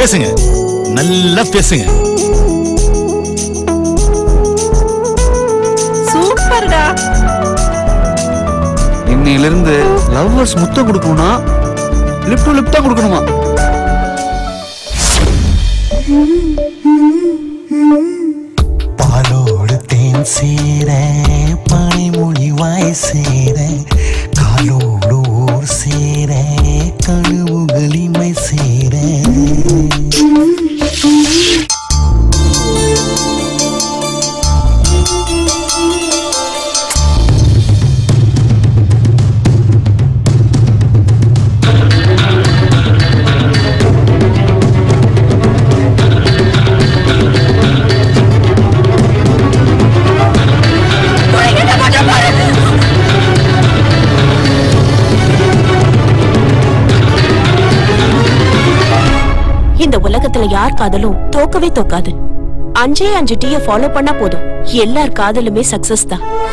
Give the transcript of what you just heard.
பேசுங்க நல்லா பேசுங்க சூப்பர்டா இன்னையிலிருந்து லவ்வர்ஸ் முத்தம் கொடுக்கணும்னா லிப் டு லிப் தான் கொடுக்கணுமா பாலோடு தேன் சேர பனிமொழி வாய் சேர காலோடு ஊர் சேர கழுவுகள் இமை சேர இந்த உலகத்துல யார் காதலும் தோக்கவே தோக்காது அஞ்சே அஞ்சு டீய ஃபாலோ பண்ணா போதும் எல்லார் காதலுமே சக்சஸ் தான்